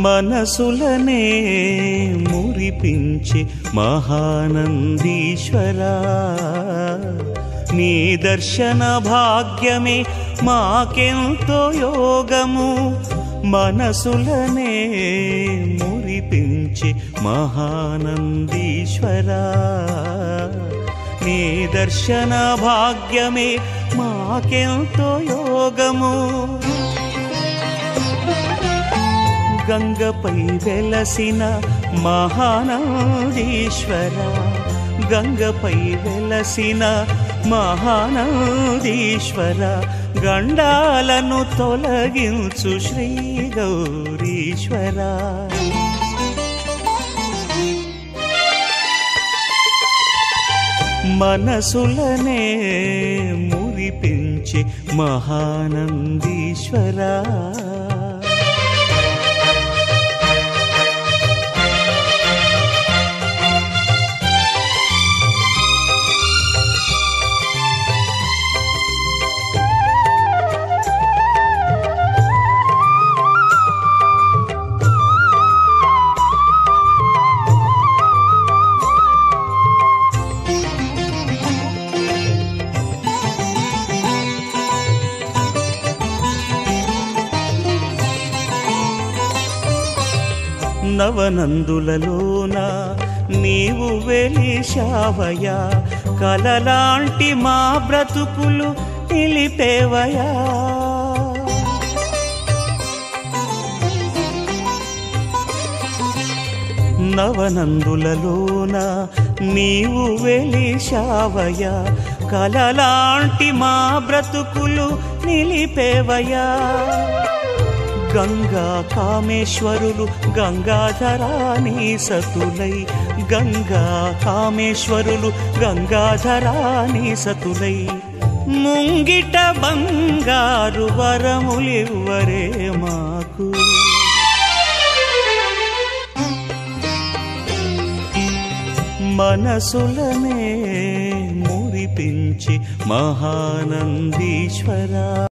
మనసులనే మురిపించి మహానందీశ్వరా నీ దర్శన భాగ్యమే మాకెంతో యోగము మనసులనే మురిపించి మహానందీశ్వరా నీ దర్శన భాగ్యమే మాకెంతో యోగము గంగపై వెలసిన మహానందీశ్వర గంగపై వెలసిన మహానందీశ్వర గండాలను తొలగించు శ్రీ గౌరీశ్వర మనసులనే మురిపించి మహానందీశ్వరా నవనందులలోన నీవు వెలిశావయా కలలాంటి మా బ్రతుకులు నిలిపేవయా నవనందులలోన నీవు వెలిశావయా కలలాంటి మా బ్రతుకులు నిలిపేవయా గంగా కామేశ్వరులు గంగాధరాని సతులై గంగా కామేశ్వరులు గంగాధరాని సతులై ముంగిట బంగారు వరములివ్వరే మాకు మనసులనే మురిపించి మహానందీశ్వరా